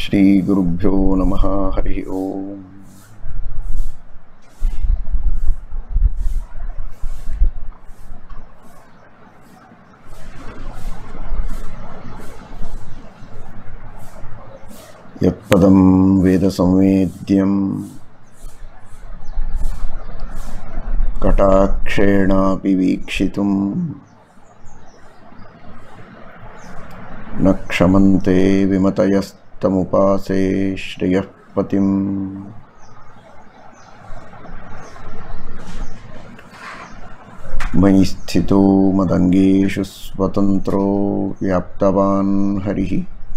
श्रीगुरुभ्यो नमः हरिः ओम् यत्पदं वेदसंवेद्यं कटाक्षेणापि वीक्षितुं न क्षमन्ते विमतयस्तमुपासे श्रियः पतिम् मयि स्थितो मदङ्गेषु स्वतन्त्रो व्याप्तवान् हरिः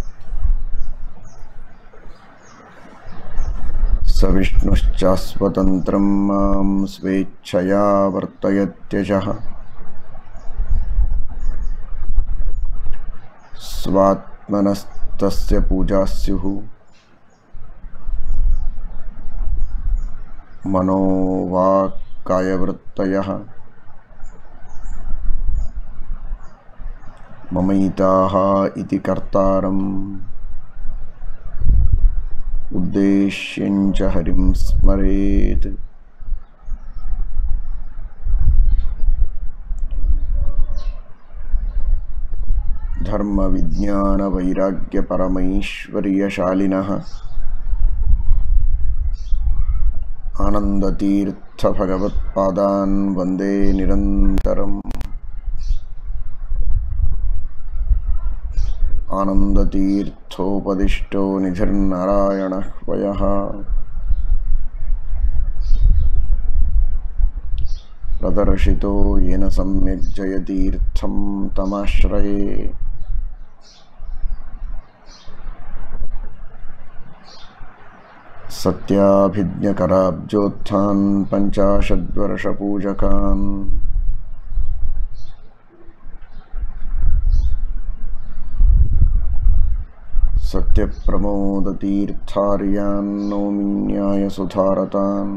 स विष्णुश्चास्वतन्त्रं मां स्वेच्छया वर्तयत्यजः स्वात्मनस्तस्य पूजा स्युः मनोवाक्कायवृत्तयः ममैताः इति कर्तारम् उद्देश्यञ्च हरिं स्मरेत् धर्मविज्ञानवैराग्यपरमैश्वर्यशालिनः आनन्दतीर्थभगवत्पादान् वन्दे निरन्तरम् आनन्दतीर्थोपदिष्टो निधिर्नारायणः वयः प्रदर्शितो येन सम्यक् जयतीर्थं तमाश्रये सत्याभिज्ञकराब्जोत्थान् पञ्चाशद्वर्षपूजकान् सत्यप्रमोदतीर्थार्यान् नौमिन्यायसुधारतान्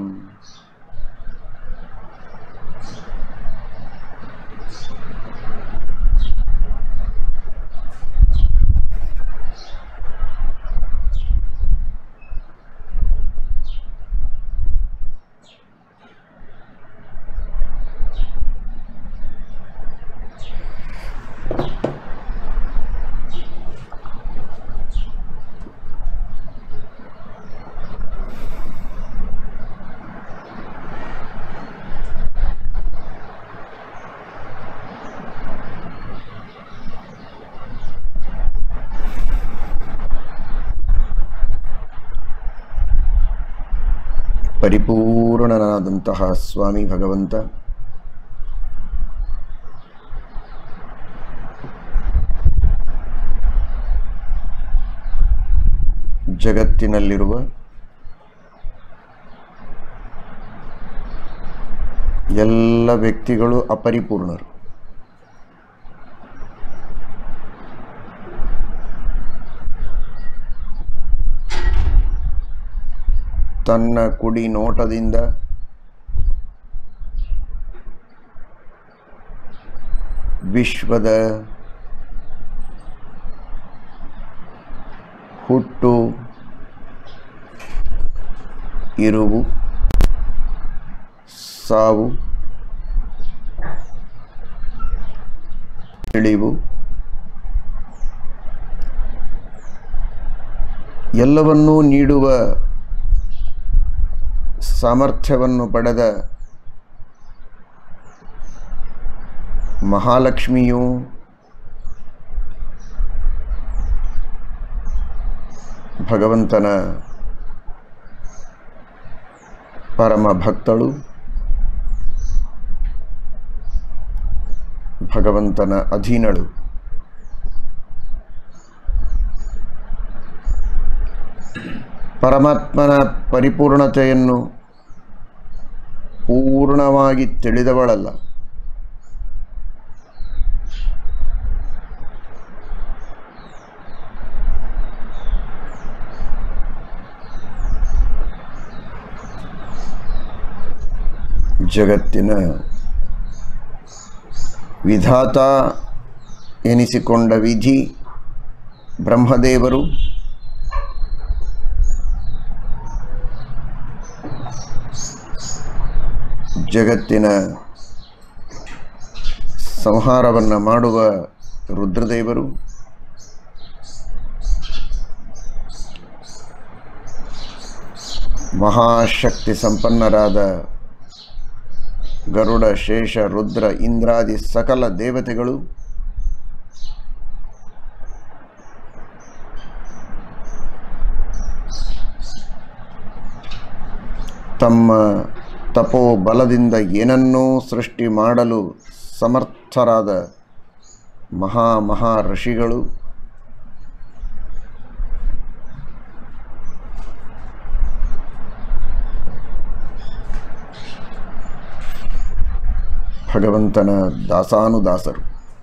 ಪರಿಪೂರ್ಣನಾದಂತಹ ಸ್ವಾಮಿ ಭಗವಂತ ಜಗತ್ತಿನಲ್ಲಿರುವ ಎಲ್ಲ ವ್ಯಕ್ತಿಗಳು ಅಪರಿಪೂರ್ಣರು ತನ್ನ ಕುಡಿ ನೋಟದಿಂದ ವಿಶ್ವದ ಹುಟ್ಟು ಇರುವು ಸಾವು ತಿಳಿವು ಎಲ್ಲವನ್ನೂ ನೀಡುವ ಸಾಮರ್ಥ್ಯವನ್ನು ಪಡೆದ ಮಹಾಲಕ್ಷ್ಮಿಯು ಭಗವಂತನ ಪರಮ ಭಕ್ತಳು ಭಗವಂತನ ಅಧೀನಳು ಪರಮಾತ್ಮನ ಪರಿಪೂರ್ಣತೆಯನ್ನು ಪೂರ್ಣವಾಗಿ ತಿಳಿದವಳಲ್ಲ ಜಗತ್ತಿನ ವಿಧಾತ ಎನಿಸಿಕೊಂಡ ವಿಧಿ ಬ್ರಹ್ಮದೇವರು ಜಗತ್ತಿನ ಸಂಹಾರವನ್ನು ಮಾಡುವ ರುದ್ರದೇವರು ಮಹಾಶಕ್ತಿ ಸಂಪನ್ನರಾದ ಗರುಡ ಶೇಷ ರುದ್ರ ಇಂದ್ರಾದಿ ಸಕಲ ದೇವತೆಗಳು ತಮ್ಮ ತಪೋಬಲದಿಂದ ಏನನ್ನೂ ಸೃಷ್ಟಿ ಮಾಡಲು ಸಮರ್ಥರಾದ ಮಹಾ ಮಹಾ ಋಷಿಗಳು ಭಗವಂತನ ದಾಸಾನುದಾಸರು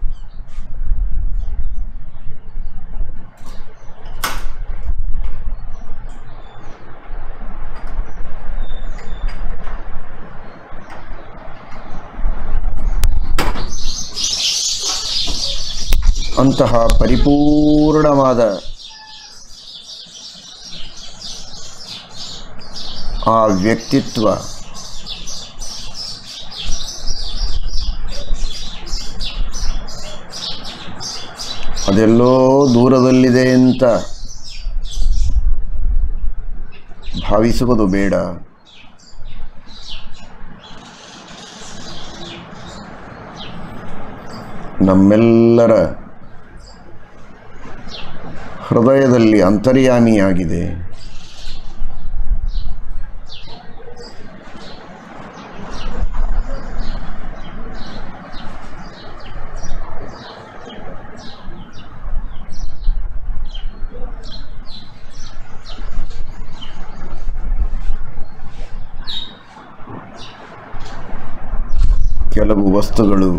ಅಂತಹ ಪರಿಪೂರ್ಣವಾದ ಆ ವ್ಯಕ್ತಿತ್ವ ಅದೆಲ್ಲೋ ದೂರದಲ್ಲಿದೆ ಅಂತ ಭಾವಿಸುವುದು ಬೇಡ ನಮ್ಮೆಲ್ಲರ ಹೃದಯದಲ್ಲಿ ಅಂತರ್ಯಾಮಿಯಾಗಿದೆ ಕೆಲವು ವಸ್ತುಗಳು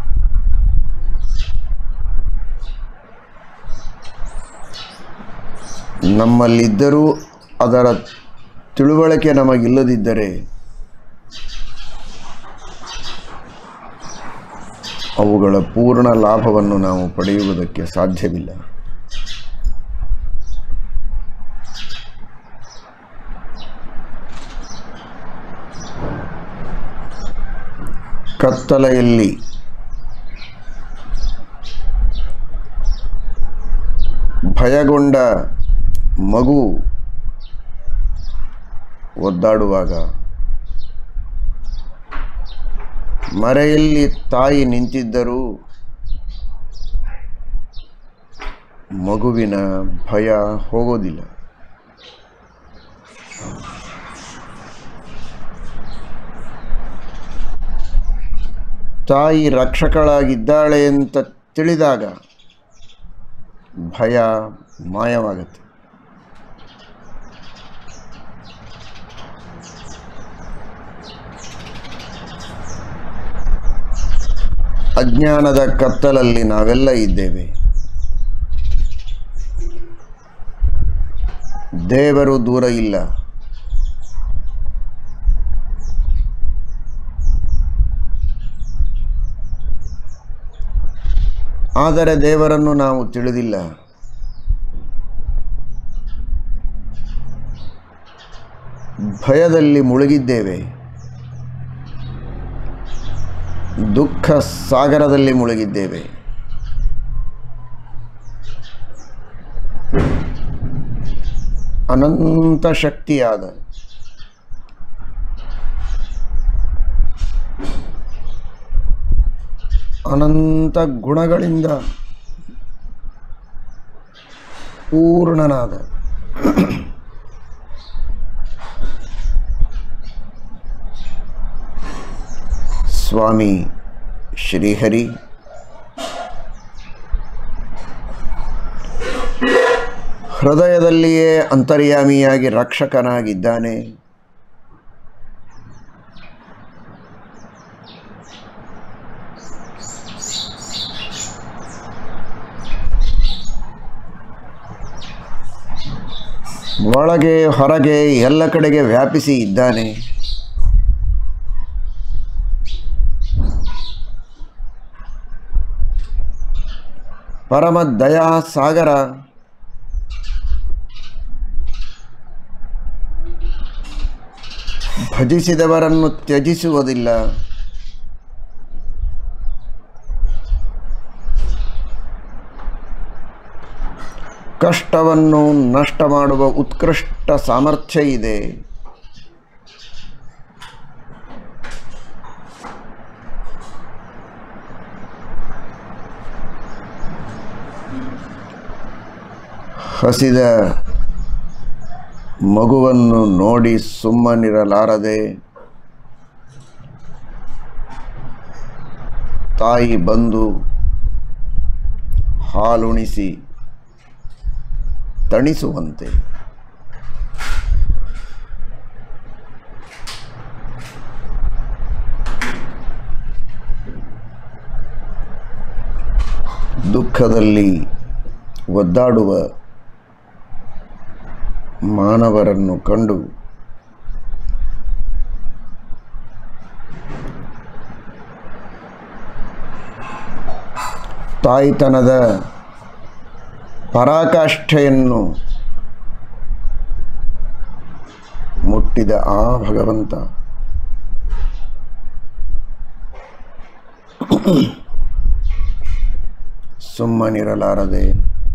ನಮ್ಮಲ್ಲಿದ್ದರೂ ಅದರ ತಿಳುವಳಿಕೆ ನಮಗಿಲ್ಲದಿದ್ದರೆ ಅವುಗಳ ಪೂರ್ಣ ಲಾಭವನ್ನು ನಾವು ಪಡೆಯುವುದಕ್ಕೆ ಸಾಧ್ಯವಿಲ್ಲ ಕತ್ತಲೆಯಲ್ಲಿ ಭಯಗೊಂಡ ಮಗು ಒದ್ದಾಡುವಾಗ ಮರೆಯಲ್ಲಿ ತಾಯಿ ನಿಂತಿದ್ದರೂ ಮಗುವಿನ ಭಯ ಹೋಗೋದಿಲ್ಲ ತಾಯಿ ರಕ್ಷಕಳಾಗಿದ್ದಾಳೆ ಅಂತ ತಿಳಿದಾಗ ಭಯ ಮಾಯವಾಗುತ್ತೆ ಅಜ್ಞಾನದ ಕತ್ತಲಲ್ಲಿ ನಾವೆಲ್ಲ ಇದ್ದೇವೆ ದೇವರು ದೂರ ಇಲ್ಲ ಆದರೆ ದೇವರನ್ನು ನಾವು ತಿಳಿದಿಲ್ಲ ಭಯದಲ್ಲಿ ಮುಳುಗಿದ್ದೇವೆ ದುಃಖ ಸಾಗರದಲ್ಲಿ ಮುಳುಗಿದ್ದೇವೆ ಅನಂತ ಶಕ್ತಿಯಾದ ಅನಂತ ಗುಣಗಳಿಂದ ಪೂರ್ಣನಾದ ಸ್ವಾಮಿ ಶ್ರೀಹರಿ ಹೃದಯದಲ್ಲಿಯೇ ಅಂತರ್ಯಾಮಿಯಾಗಿ ರಕ್ಷಕನಾಗಿದ್ದಾನೆ ಒಳಗೆ ಹೊರಗೆ ಎಲ್ಲ ಕಡೆಗೆ ವ್ಯಾಪಿಸಿ ಇದ್ದಾನೆ ಪರಮ ದಯಾ ಸಾಗರ ಭಜಿಸಿದವರನ್ನು ತ್ಯಜಿಸುವುದಿಲ್ಲ ಕಷ್ಟವನ್ನು ನಷ್ಟ ಮಾಡುವ ಉತ್ಕೃಷ್ಟ ಸಾಮರ್ಥ್ಯ ಇದೆ ಹಸಿದ ಮಗುವನ್ನು ನೋಡಿ ಸುಮ್ಮನಿರಲಾರದೆ ತಾಯಿ ಬಂದು ಹಾಲುಣಿಸಿ ತಣಿಸುವಂತೆ ದುಃಖದಲ್ಲಿ ಒದ್ದಾಡುವ ಮಾನವರನ್ನು ಕಂಡು ತಾಯ್ತನದ ಪರಾಕಾಷ್ಠೆಯನ್ನು ಮುಟ್ಟಿದ ಆ ಭಗವಂತ ಸುಮ್ಮನಿರಲಾರದೆ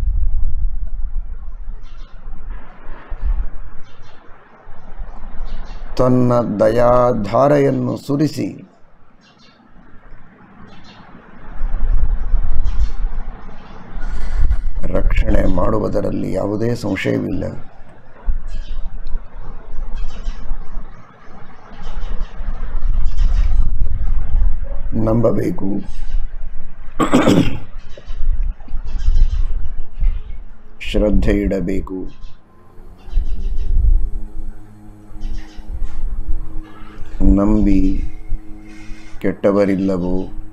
ತನ್ನ ದಯಾಧಾರೆಯನ್ನು ಸುರಿಸಿ ರಕ್ಷಣೆ ಮಾಡುವುದರಲ್ಲಿ ಯಾವುದೇ ಸಂಶಯವಿಲ್ಲ ನಂಬಬೇಕು ಶ್ರದ್ಧೆ ಇಡಬೇಕು ನಂಬಿ ಕೆಟ್ಟವರಿಲ್ಲವೋ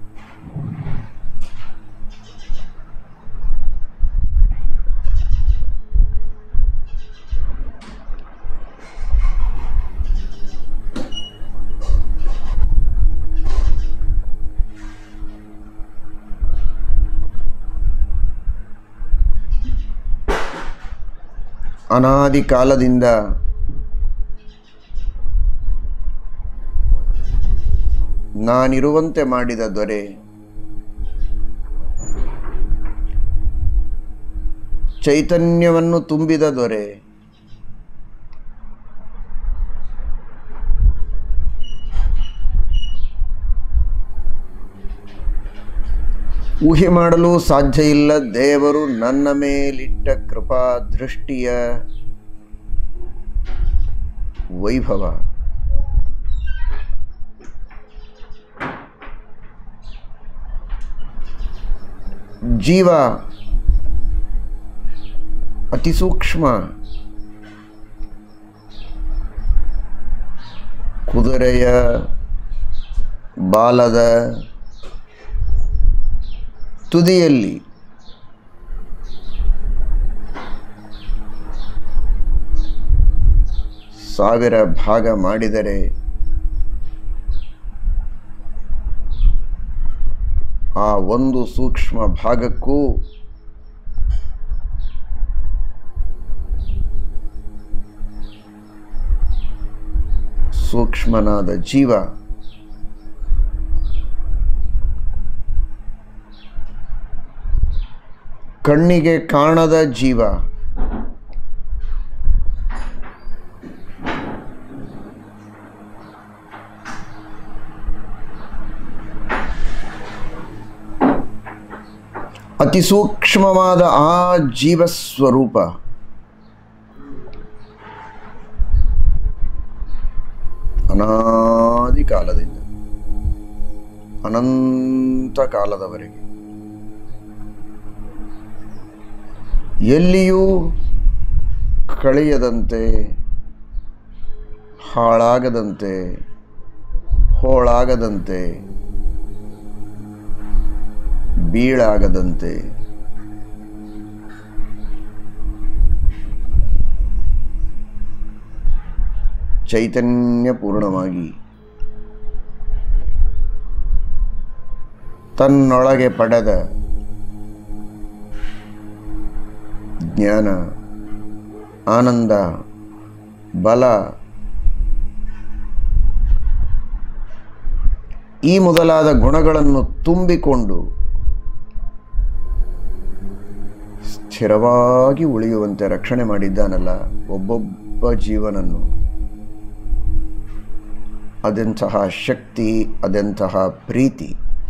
ಅನಾದಿ ಕಾಲದಿಂದ ನಾನಿರುವಂತೆ ಮಾಡಿದ ದೊರೆ ಚೈತನ್ಯವನ್ನು ತುಂಬಿದ ದೊರೆ ಊಹೆ ಮಾಡಲು ಸಾಧ್ಯ ಇಲ್ಲ ದೇವರು ನನ್ನ ಮೇಲಿಟ್ಟ ಕೃಪಾ ದೃಷ್ಟಿಯ ವೈಭವ ಜೀವ ಅತಿ ಸೂಕ್ಷ್ಮ ಕುದುರೆಯ ಬಾಲದ ತುದಿಯಲ್ಲಿ ಸಾವಿರ ಭಾಗ ಮಾಡಿದರೆ ಆ ಒಂದು ಸೂಕ್ಷ್ಮ ಭಾಗಕ್ಕೂ ಸೂಕ್ಷ್ಮನಾದ ಜೀವ ಕಣ್ಣಿಗೆ ಕಾಣದ ಜೀವ ಅತಿ ಸೂಕ್ಷ್ಮವಾದ ಆ ಜೀವ ಸ್ವರೂಪ ಅನಾದಿ ಕಾಲದಿಂದ ಅನಂತ ಕಾಲದವರೆಗೆ ಎಲ್ಲಿಯೂ ಕಳೆಯದಂತೆ ಹಾಳಾಗದಂತೆ ಹೋಳಾಗದಂತೆ ಬೀಳಾಗದಂತೆ ಚೈತನ್ಯಪೂರ್ಣವಾಗಿ ತನ್ನೊಳಗೆ ಪಡೆದ ಜ್ಞಾನ ಆನಂದ ಬಲ ಈ ಮೊದಲಾದ ಗುಣಗಳನ್ನು ತುಂಬಿಕೊಂಡು ಸ್ಥಿರವಾಗಿ ಉಳಿಯುವಂತೆ ರಕ್ಷಣೆ ಮಾಡಿದ್ದಾನಲ್ಲ ಒಬ್ಬೊಬ್ಬ ಜೀವನನ್ನು ಅದೆಂತಹ ಶಕ್ತಿ ಅದೆಂತಹ ಪ್ರೀತಿ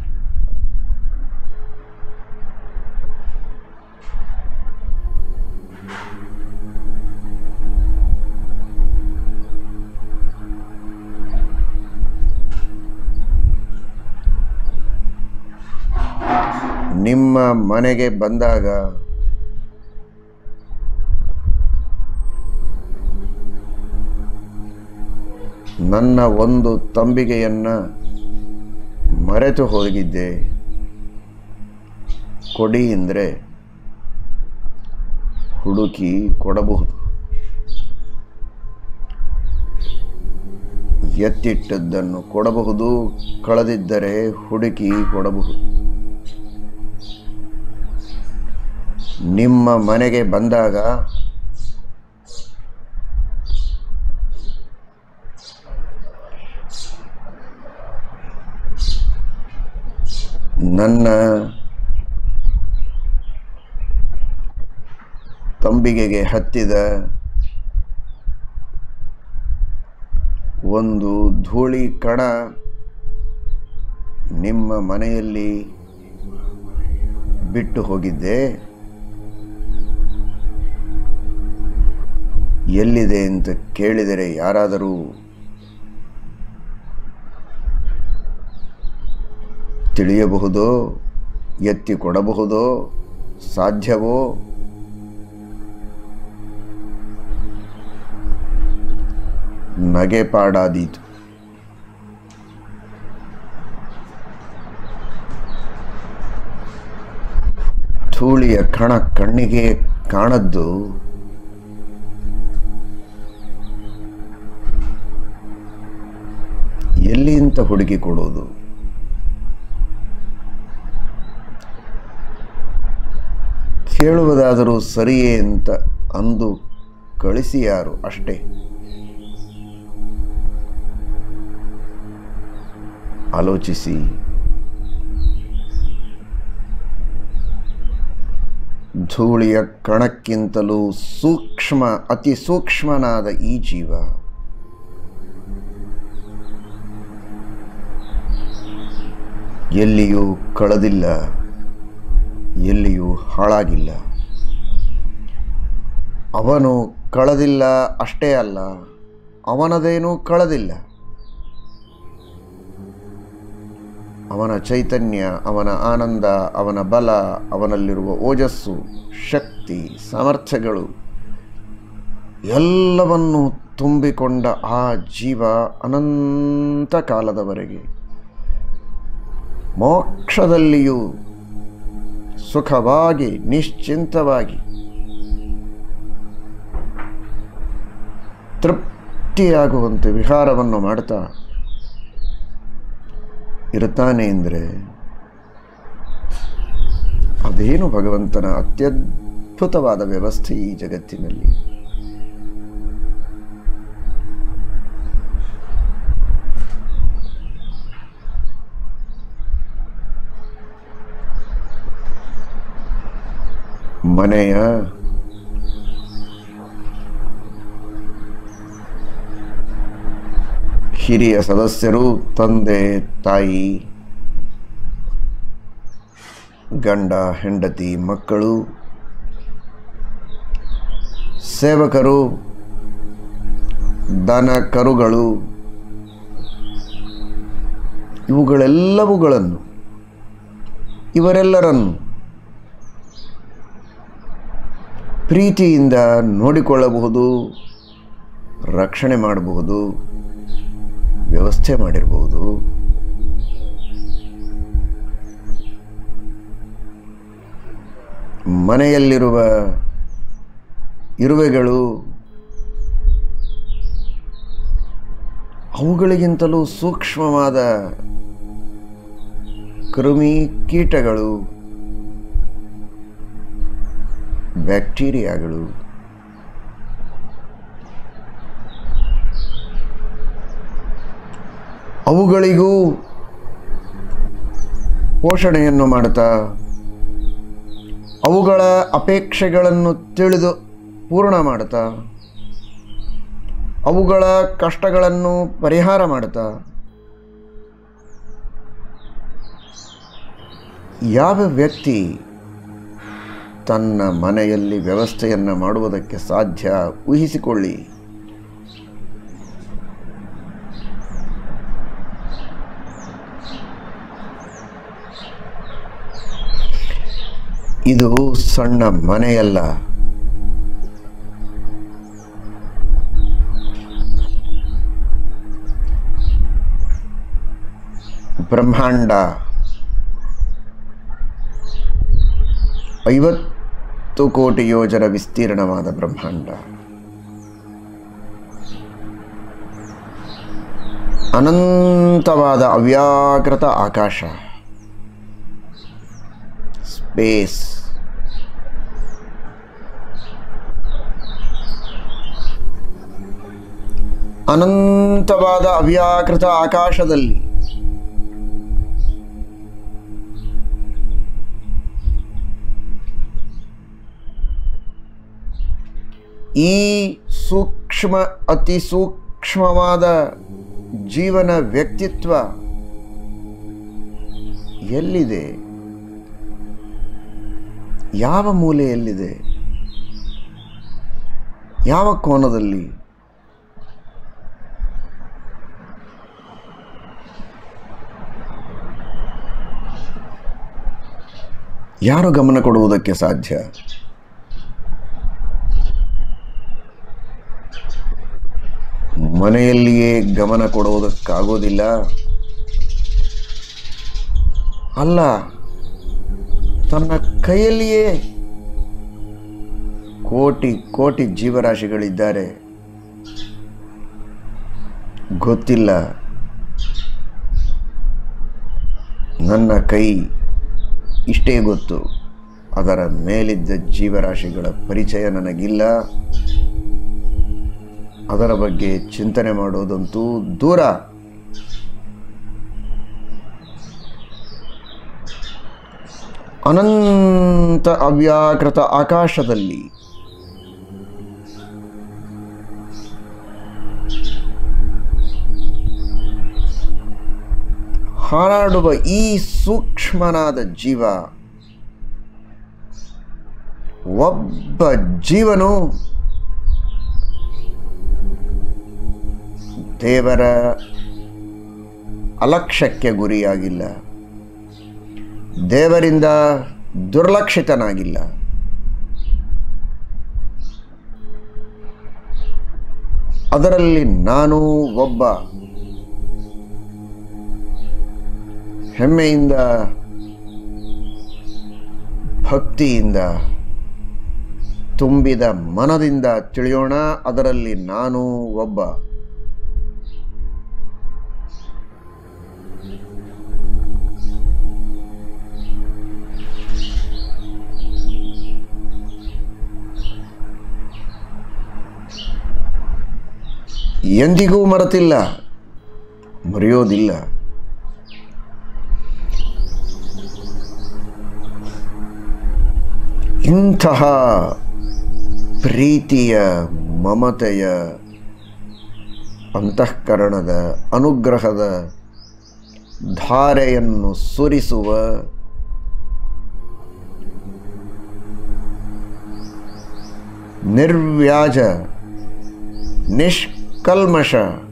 ನಿಮ್ಮ ಮನೆಗೆ ಬಂದಾಗ ನನ್ನ ಒಂದು ತಂಬಿಗೆಯನ್ನು ಮರೆತು ಹೋಗಿದ್ದೆ ಕೊಡಿ ಎಂದರೆ ಹುಡುಕಿ ಕೊಡಬಹುದು ಎತ್ತಿಟ್ಟದ್ದನ್ನು ಕೊಡಬಹುದು ಕಳೆದಿದ್ದರೆ ಹುಡುಕಿ ಕೊಡಬಹುದು ನಿಮ್ಮ ಮನೆಗೆ ಬಂದಾಗ ನನ್ನ ತಂಬಿಗೆಗೆ ಹತ್ತಿದ ಒಂದು ಧೂಳಿ ಕಣ ನಿಮ್ಮ ಮನೆಯಲ್ಲಿ ಬಿಟ್ಟು ಹೋಗಿದ್ದೆ ಎಲ್ಲಿದೆ ಅಂತ ಕೇಳಿದರೆ ಯಾರಾದರೂ ತಿಳಿಯಬಹುದೋ ಎತ್ತಿ ಕೊಡಬಹುದೋ ಸಾಧ್ಯವೋ ನಗೆಪಾಡಾದೀತು ಧೂಳಿಯ ಕಣ ಕಣ್ಣಿಗೆ ಕಾಣದ್ದು ಎಲ್ಲಿ ಅಂತ ಹುಡುಕಿ ಕೊಡೋದು ಕೇಳುವುದಾದರೂ ಸರಿಯೇ ಅಂತ ಅಂದು ಕಳಿಸಿ ಯಾರು ಅಷ್ಟೇ ಆಲೋಚಿಸಿ ಧೂಳಿಯ ಕಣಕ್ಕಿಂತಲೂ ಸೂಕ್ಷ್ಮ ಅತಿ ಸೂಕ್ಷ್ಮನಾದ ಈ ಜೀವ ಎಲ್ಲಿಯೂ ಕಳೆದಿಲ್ಲ ಎಲ್ಲಿಯೂ ಹಾಳಾಗಿಲ್ಲ ಅವನು ಕಳೆದಿಲ್ಲ ಅಷ್ಟೇ ಅಲ್ಲ ಅವನದೇನೂ ಕಳೆದಿಲ್ಲ ಅವನ ಚೈತನ್ಯ ಅವನ ಆನಂದ ಅವನ ಬಲ ಅವನಲ್ಲಿರುವ ಓಜಸ್ಸು ಶಕ್ತಿ ಸಾಮರ್ಥ್ಯಗಳು ಎಲ್ಲವನ್ನು ತುಂಬಿಕೊಂಡ ಆ ಜೀವ ಅನಂತ ಕಾಲದವರೆಗೆ ಮೋಕ್ಷದಲ್ಲಿಯೂ ಸುಖವಾಗಿ ನಿಶ್ಚಿಂತವಾಗಿ ತೃಪ್ತಿಯಾಗುವಂತೆ ವಿಹಾರವನ್ನು ಮಾಡ್ತಾ ಇರುತ್ತಾನೆ ಎಂದರೆ ಅದೇನು ಭಗವಂತನ ಅತ್ಯದ್ಭುತವಾದ ವ್ಯವಸ್ಥೆ ಈ ಜಗತ್ತಿನಲ್ಲಿ ಮನೆಯ ಹಿರಿಯ ಸದಸ್ಯರು ತಂದೆ ತಾಯಿ ಗಂಡ ಹೆಂಡತಿ ಮಕ್ಕಳು ಸೇವಕರು ದನ ಕರುಗಳು ಇವುಗಳೆಲ್ಲವುಗಳನ್ನು ಇವರೆಲ್ಲರನ್ನು ಪ್ರೀತಿಯಿಂದ ನೋಡಿಕೊಳ್ಳಬಹುದು ರಕ್ಷಣೆ ಮಾಡಬಹುದು ವ್ಯವಸ್ಥೆ ಮಾಡಿರಬಹುದು ಮನೆಯಲ್ಲಿರುವ ಇರುವೆಗಳು ಅವುಗಳಿಗಿಂತಲೂ ಸೂಕ್ಷ್ಮವಾದ ಕೃಮಿ ಕೀಟಗಳು ಬ್ಯಾಕ್ಟೀರಿಯಾಗಳು ಅವುಗಳಿಗೂ ಪೋಷಣೆಯನ್ನು ಮಾಡ್ತಾ ಅವುಗಳ ಅಪೇಕ್ಷೆಗಳನ್ನು ತಿಳಿದು ಪೂರ್ಣ ಮಾಡ್ತಾ ಅವುಗಳ ಕಷ್ಟಗಳನ್ನು ಪರಿಹಾರ ಮಾಡ್ತಾ ಯಾವ ವ್ಯಕ್ತಿ ತನ್ನ ಮನೆಯಲ್ಲಿ ವ್ಯವಸ್ಥೆಯನ್ನು ಮಾಡುವುದಕ್ಕೆ ಸಾಧ್ಯ ಊಹಿಸಿಕೊಳ್ಳಿ ಇದು ಸಣ್ಣ ಮನೆಯಲ್ಲ ಬ್ರಹ್ಮಾಂಡ ಐವತ್ತು ಕೋಟಿ ಯೋಜನ ವಿಸ್ತೀರ್ಣವಾದ ಬ್ರಹ್ಮಾಂಡ ಅನಂತವಾದ ಅವ್ಯಾಕೃತ ಆಕಾಶ ಸ್ಪೇಸ್ ಅನಂತವಾದ ಅವ್ಯಾಕೃತ ಆಕಾಶದಲ್ಲಿ ಈ ಸೂಕ್ಷ್ಮ ಅತಿ ಸೂಕ್ಷ್ಮವಾದ ಜೀವನ ವ್ಯಕ್ತಿತ್ವ ಎಲ್ಲಿದೆ ಯಾವ ಮೂಲೆಯಲ್ಲಿದೆ ಯಾವ ಕೋನದಲ್ಲಿ ಯಾರು ಗಮನ ಕೊಡುವುದಕ್ಕೆ ಸಾಧ್ಯ ಮನೆಯಲ್ಲಿಯೇ ಗಮನ ಕೊಡುವುದಕ್ಕಾಗೋದಿಲ್ಲ ಅಲ್ಲ ತನ್ನ ಕೈಯಲ್ಲಿಯೇ ಕೋಟಿ ಕೋಟಿ ಜೀವರಾಶಿಗಳಿದ್ದಾರೆ ಗೊತ್ತಿಲ್ಲ ನನ್ನ ಕೈ ಇಷ್ಟೇ ಗೊತ್ತು ಅದರ ಮೇಲಿದ್ದ ಜೀವರಾಶಿಗಳ ಪರಿಚಯ ನನಗಿಲ್ಲ ಅದರ ಬಗ್ಗೆ ಚಿಂತನೆ ಮಾಡೋದಂತೂ ದೂರ ಅನಂತ ಅವ್ಯಾಕೃತ ಆಕಾಶದಲ್ಲಿ ಹಾರಾಡುವ ಈ ಸೂಕ್ಷ್ಮನಾದ ಜೀವ ಒಬ್ಬ ಜೀವನು ದೇವರ ಅಲಕ್ಷ್ಯಕ್ಕೆ ಗುರಿಯಾಗಿಲ್ಲ ದೇವರಿಂದ ದುರ್ಲಕ್ಷಿತನಾಗಿಲ್ಲ ಅದರಲ್ಲಿ ನಾನು ಒಬ್ಬ ಹೆಮ್ಮೆಯಿಂದ ಭಕ್ತಿಯಿಂದ ತುಂಬಿದ ಮನದಿಂದ ತಿಳಿಯೋಣ ಅದರಲ್ಲಿ ನಾನು ಒಬ್ಬ ಎಂದಿಗೂ ಮರೆತಿಲ್ಲ ಮರೆಯೋದಿಲ್ಲ ಇಂತಹ ಪ್ರೀತಿಯ ಮಮತೆಯ ಅಂತಃಕರಣದ ಅನುಗ್ರಹದ ಧಾರೆಯನ್ನು ಸುರಿಸುವ ನಿರ್ವ್ಯಾಜ ನಿಷ್ಕಲ್ಮಶ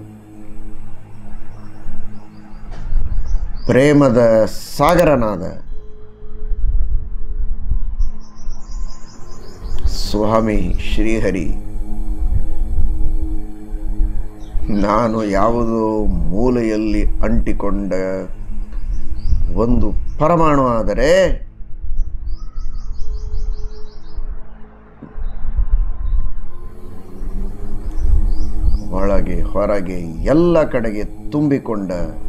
ಪ್ರೇಮದ ಸಾಗರನಾದ ಸ್ವಾಮಿ ಶ್ರೀಹರಿ ನಾನು ಯಾವುದೋ ಮೂಲೆಯಲ್ಲಿ ಅಂಟಿಕೊಂಡ ಒಂದು ಪರಮಾಣು ಆದರೆ ಒಳಗೆ ಹೊರಗೆ ಎಲ್ಲ ಕಡೆಗೆ ತುಂಬಿಕೊಂಡ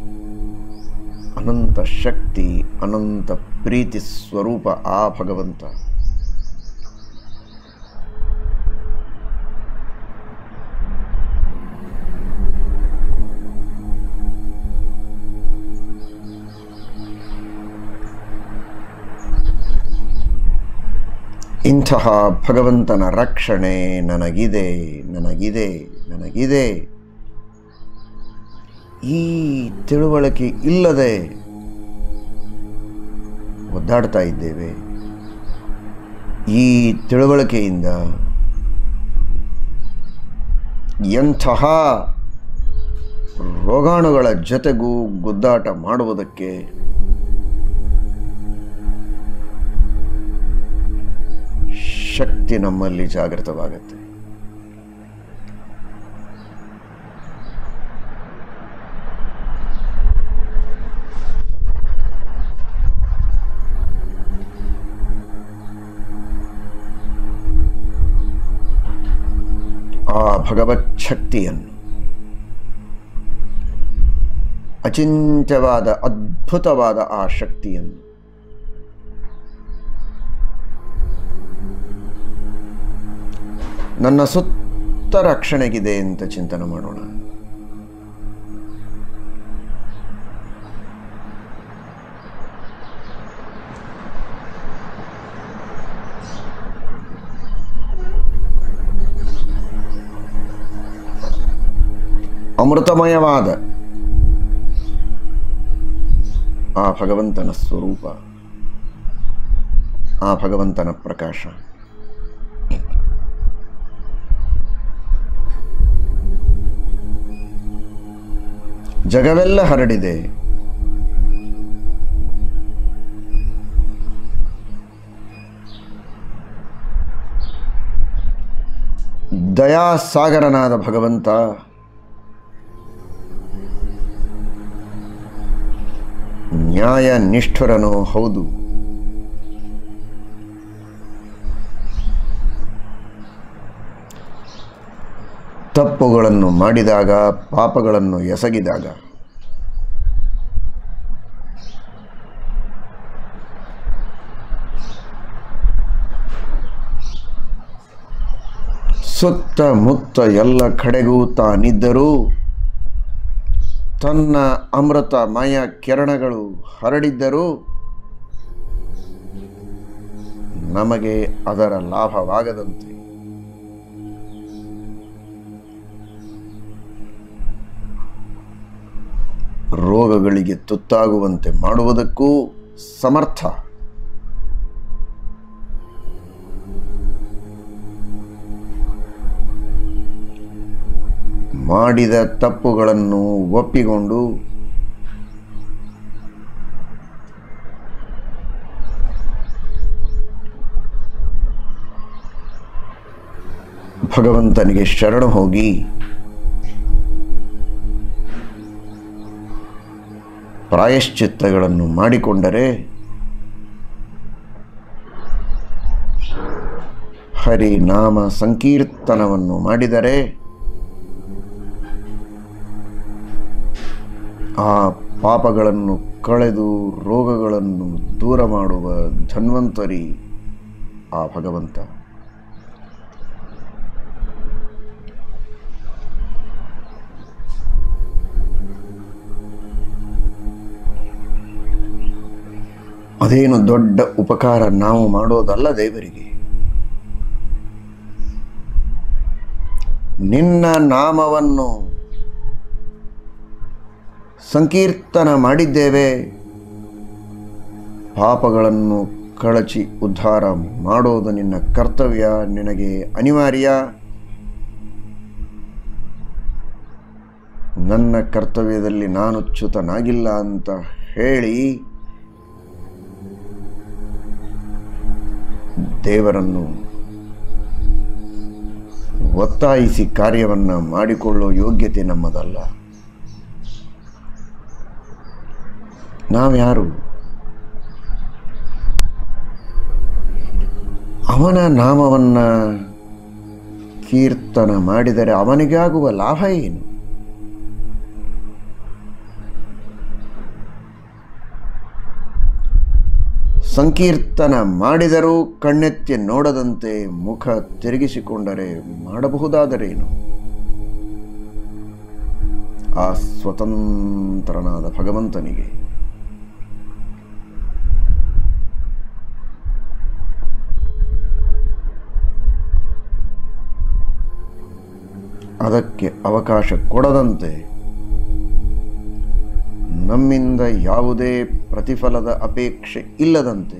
ಅನಂತ ಶಕ್ತಿ ಅನಂತ ಪ್ರೀತಿ ಸ್ವರೂಪ ಆ ಭಗವಂತ ಇಂತಹ ಭಗವಂತನ ರಕ್ಷಣೆ ನನಗಿದೆ ನನಗಿದೆ ನನಗಿದೆ ಈ ತಿಳುವಳಿಕೆ ಇಲ್ಲದೆ ಒದ್ದಾಡ್ತಾ ಇದ್ದೇವೆ ಈ ತಿಳುವಳಿಕೆಯಿಂದ ಎಂತಹ ರೋಗಾಣುಗಳ ಜೊತೆಗೂ ಗುದ್ದಾಟ ಮಾಡುವುದಕ್ಕೆ ಶಕ್ತಿ ನಮ್ಮಲ್ಲಿ ಜಾಗೃತವಾಗುತ್ತೆ ಆ ಭಗವತ್ ಶಕ್ತಿಯನ್ನು ಅಚಿಂತ್ಯವಾದ ಅದ್ಭುತವಾದ ಆ ಶಕ್ತಿಯನ್ನು ನನ್ನ ಸುತ್ತ ರಕ್ಷಣೆಗಿದೆ ಅಂತ ಚಿಂತನೆ ಮಾಡೋಣ ಅಮೃತಮಯವಾದ ಆ ಭಗವಂತನ ಸ್ವರೂಪ ಆ ಭಗವಂತನ ಪ್ರಕಾಶ ಜಗವೆಲ್ಲ ಹರಡಿದೆ ದಯಾಸಾಗರನಾದ ಭಗವಂತ ನ್ಯಾಯ ನಿಷ್ಠುರನೂ ಹೌದು ತಪ್ಪುಗಳನ್ನು ಮಾಡಿದಾಗ ಪಾಪಗಳನ್ನು ಎಸಗಿದಾಗ ಸುತ್ತಮುತ್ತ ಎಲ್ಲ ಕಡೆಗೂ ತಾನಿದ್ದರೂ ತನ್ನ ಅಮೃತಮಯ ಕಿರಣಗಳು ಹರಡಿದ್ದರೂ ನಮಗೆ ಅದರ ಲಾಭವಾಗದಂತೆ ರೋಗಗಳಿಗೆ ತುತ್ತಾಗುವಂತೆ ಮಾಡುವುದಕ್ಕೂ ಸಮರ್ಥ ಮಾಡಿದ ತಪ್ಪುಗಳನ್ನು ಒಪ್ಪಿಕೊಂಡು ಭಗವಂತನಿಗೆ ಶರಣು ಹೋಗಿ ಪ್ರಾಯಶ್ಚಿತ್ತಗಳನ್ನು ಮಾಡಿಕೊಂಡರೆ ಹರಿ ನಾಮ ಸಂಕೀರ್ತನವನ್ನು ಮಾಡಿದರೆ ಆ ಪಾಪಗಳನ್ನು ಕಳೆದು ರೋಗಗಳನ್ನು ದೂರ ಮಾಡುವ ಧನ್ವಂತರಿ ಆ ಭಗವಂತ ಅದೇನು ದೊಡ್ಡ ಉಪಕಾರ ನಾವು ಮಾಡೋದಲ್ಲ ದೇವರಿಗೆ ನಿನ್ನ ನಾಮವನ್ನು ಸಂಕೀರ್ತನ ಮಾಡಿದ್ದೇವೆ ಪಾಪಗಳನ್ನು ಕಳಚಿ ಉದ್ಧಾರ ಮಾಡೋದು ನಿನ್ನ ಕರ್ತವ್ಯ ನಿನಗೆ ಅನಿವಾರ್ಯ ನನ್ನ ಕರ್ತವ್ಯದಲ್ಲಿ ನಾನು ಚ್ಯುತನಾಗಿಲ್ಲ ಅಂತ ಹೇಳಿ ದೇವರನ್ನು ಒತ್ತಾಯಿಸಿ ಕಾರ್ಯವನ್ನು ಮಾಡಿಕೊಳ್ಳೋ ಯೋಗ್ಯತೆ ನಮ್ಮದಲ್ಲ ನಾವ್ಯಾರು ಅವನ ನಾಮವನ್ನು ಕೀರ್ತನ ಮಾಡಿದರೆ ಅವನಿಗಾಗುವ ಲಾಭ ಏನು ಸಂಕೀರ್ತನ ಮಾಡಿದರೂ ಕಣ್ಣೆತ್ತಿ ನೋಡದಂತೆ ಮುಖ ತಿರುಗಿಸಿಕೊಂಡರೆ ಮಾಡಬಹುದಾದರೇನು ಆ ಸ್ವತಂತ್ರನಾದ ಭಗವಂತನಿಗೆ ಅದಕ್ಕೆ ಅವಕಾಶ ಕೊಡದಂತೆ ನಮ್ಮಿಂದ ಯಾವುದೇ ಪ್ರತಿಫಲದ ಅಪೇಕ್ಷೆ ಇಲ್ಲದಂತೆ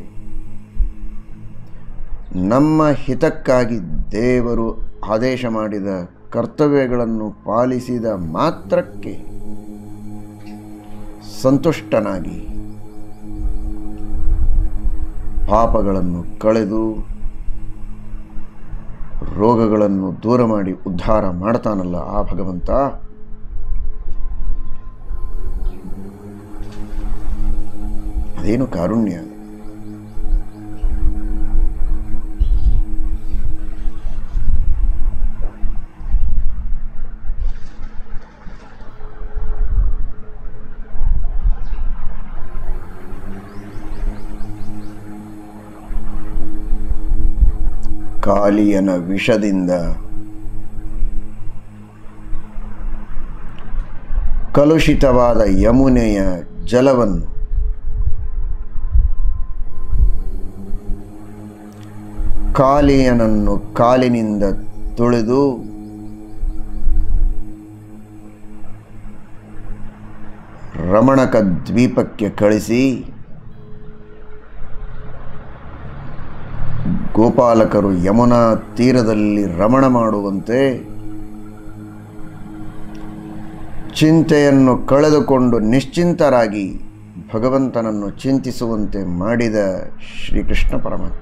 ನಮ್ಮ ಹಿತಕ್ಕಾಗಿ ದೇವರು ಆದೇಶ ಮಾಡಿದ ಕರ್ತವ್ಯಗಳನ್ನು ಪಾಲಿಸಿದ ಮಾತ್ರಕ್ಕೆ ಸಂತುಷ್ಟನಾಗಿ ಪಾಪಗಳನ್ನು ಕಳೆದು ರೋಗಗಳನ್ನು ದೂರ ಮಾಡಿ ಉದ್ಧಾರ ಮಾಡ್ತಾನಲ್ಲ ಆ ಭಗವಂತ ಅದೇನು ಕಾರುಣ್ಯ ಕಾಲಿಯನ ವಿಷದಿಂದ ಕಲುಷಿತವಾದ ಯಮುನೆಯ ಜಲವನ್ನು ಕಾಲಿಯನನ್ನು ಕಾಲಿನಿಂದ ತುಳಿದು ರಮಣಕ ದ್ವೀಪಕ್ಕೆ ಕಳಿಸಿ ಗೋಪಾಲಕರು ಯಮುನಾ ತೀರದಲ್ಲಿ ರಮಣ ಮಾಡುವಂತೆ ಚಿಂತೆಯನ್ನು ಕಳೆದುಕೊಂಡು ನಿಶ್ಚಿಂತರಾಗಿ ಭಗವಂತನನ್ನು ಚಿಂತಿಸುವಂತೆ ಮಾಡಿದ ಶ್ರೀಕೃಷ್ಣ ಪರಮಾತ್ಮ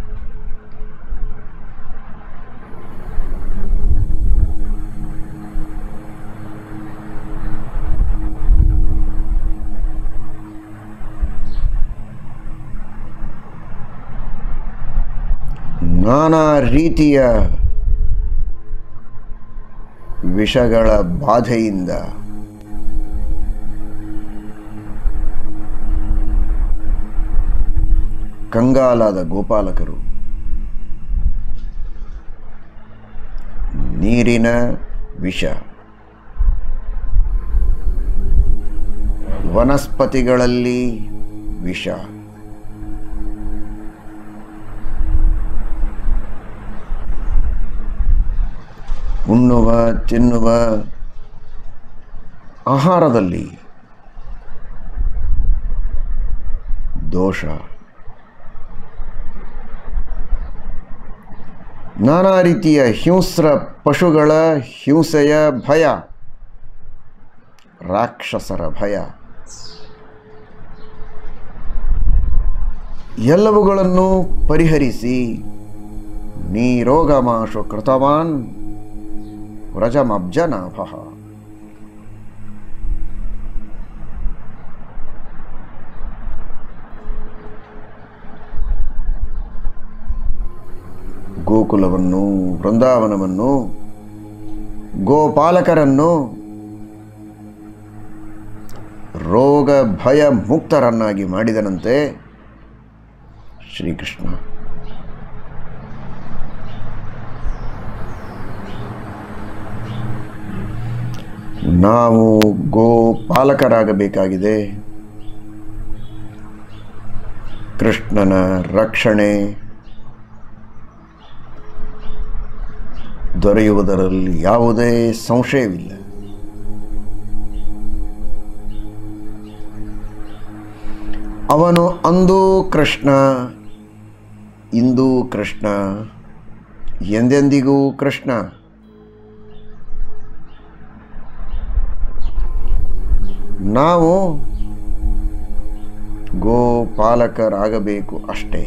ನಾನಾ ರೀತಿಯ ವಿಷಗಳ ಬಾಧೆಯಿಂದ ಕಂಗಾಲಾದ ಗೋಪಾಲಕರು ನೀರಿನ ವಿಷ ವನಸ್ಪತಿಗಳಲ್ಲಿ ವಿಷ ಉಣ್ಣುವ ತಿನ್ನುವ ಆಹಾರದಲ್ಲಿ ದೋಷ ನಾನಾ ರೀತಿಯ ಹಿಂಸ್ರ ಪಶುಗಳ ಹಿಂಸೆಯ ಭಯ ರಾಕ್ಷಸರ ಭಯ ಎಲ್ಲವುಗಳನ್ನು ಪರಿಹರಿಸಿ ನೀರೋಗಮಾಶು ಕೃತವಾನ್ ವ್ರಜಮಬ್ಜನಾಭ ಗೋಕುಲವನ್ನು ವೃಂದಾವನವನ್ನು ಗೋಪಾಲಕರನ್ನು ರೋಗ ಭಯ ಮುಕ್ತರನ್ನಾಗಿ ಮಾಡಿದನಂತೆ ಶ್ರೀಕೃಷ್ಣ ನಾವು ಗೋಪಾಲಕರಾಗಬೇಕಾಗಿದೆ ಕೃಷ್ಣನ ರಕ್ಷಣೆ ದೊರೆಯುವುದರಲ್ಲಿ ಯಾವುದೇ ಸಂಶಯವಿಲ್ಲ ಅವನು ಅಂದೂ ಕೃಷ್ಣ ಇಂದೂ ಕೃಷ್ಣ ಎಂದೆಂದಿಗೂ ಕೃಷ್ಣ ನಾವು ಗೋಪಾಲಕರಾಗಬೇಕು ಅಷ್ಟೇ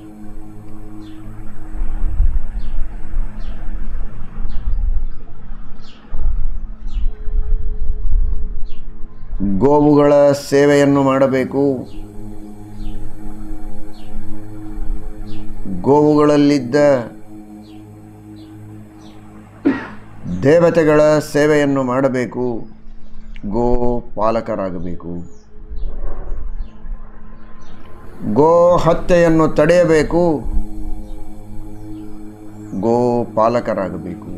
ಗೋವುಗಳ ಸೇವೆಯನ್ನು ಮಾಡಬೇಕು ಗೋವುಗಳಲ್ಲಿದ್ದ ದೇವತೆಗಳ ಸೇವೆಯನ್ನು ಮಾಡಬೇಕು ಗೋ ಪಾಲಕರಾಗಬೇಕು ಗೋ ಹತ್ಯೆಯನ್ನು ತಡೆಯಬೇಕು ಗೋ ಪಾಲಕರಾಗಬೇಕು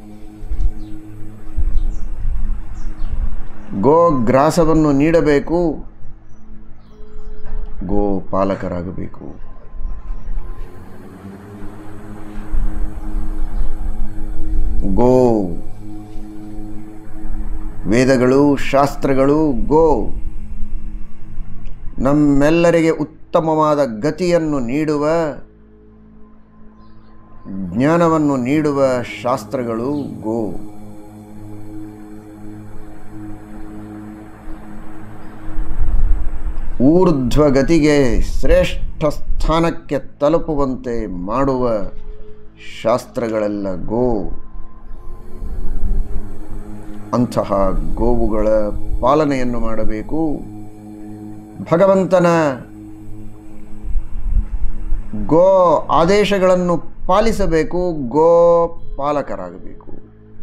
ಗೋ ಗ್ರಾಸವನ್ನು ನೀಡಬೇಕು ಗೋ ಪಾಲಕರಾಗಬೇಕು ಗೋ ವೇದಗಳು ಶಾಸ್ತ್ರಗಳು ಗೋ ನಮ್ಮೆಲ್ಲರಿಗೆ ಉತ್ತಮವಾದ ಗತಿಯನ್ನು ನೀಡುವ ಜ್ಞಾನವನ್ನು ನೀಡುವ ಶಾಸ್ತ್ರಗಳು ಗೋ ಊರ್ಧ್ವಗತಿಗೆ ಶ್ರೇಷ್ಠ ಸ್ಥಾನಕ್ಕೆ ತಲುಪುವಂತೆ ಮಾಡುವ ಶಾಸ್ತ್ರಗಳೆಲ್ಲ ಗೋ ಅಂತಹ ಗೋವುಗಳ ಪಾಲನೆಯನ್ನು ಮಾಡಬೇಕು ಭಗವಂತನ ಗೋ ಆದೇಶಗಳನ್ನು ಪಾಲಿಸಬೇಕು ಗೋ ಪಾಲಕರಾಗಬೇಕು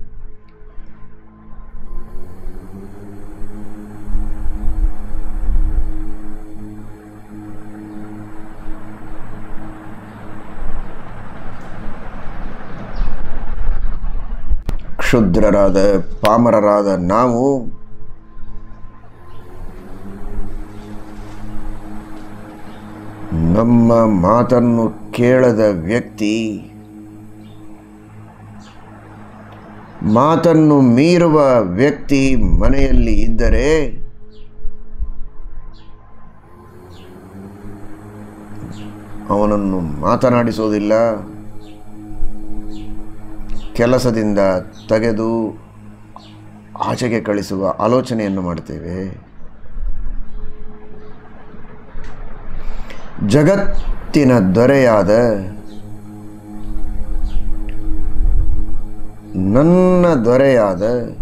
ಕ್ಷುದ್ರರಾದ ಪಾಮರರಾದ ನಾವು ನಮ್ಮ ಮಾತನ್ನು ಕೇಳದ ವ್ಯಕ್ತಿ ಮಾತನ್ನು ಮೀರುವ ವ್ಯಕ್ತಿ ಮನೆಯಲ್ಲಿ ಇದ್ದರೆ ಅವನನ್ನು ಮಾತನಾಡಿಸೋದಿಲ್ಲ ಕೆಲಸದಿಂದ ತೆಗೆದು ಆಚೆಗೆ ಕಳಿಸುವ ಆಲೋಚನೆಯನ್ನು ಮಾಡ್ತೇವೆ ಜಗತ್ತಿನ ದೊರೆಯಾದ ನನ್ನ ದೊರೆಯಾದ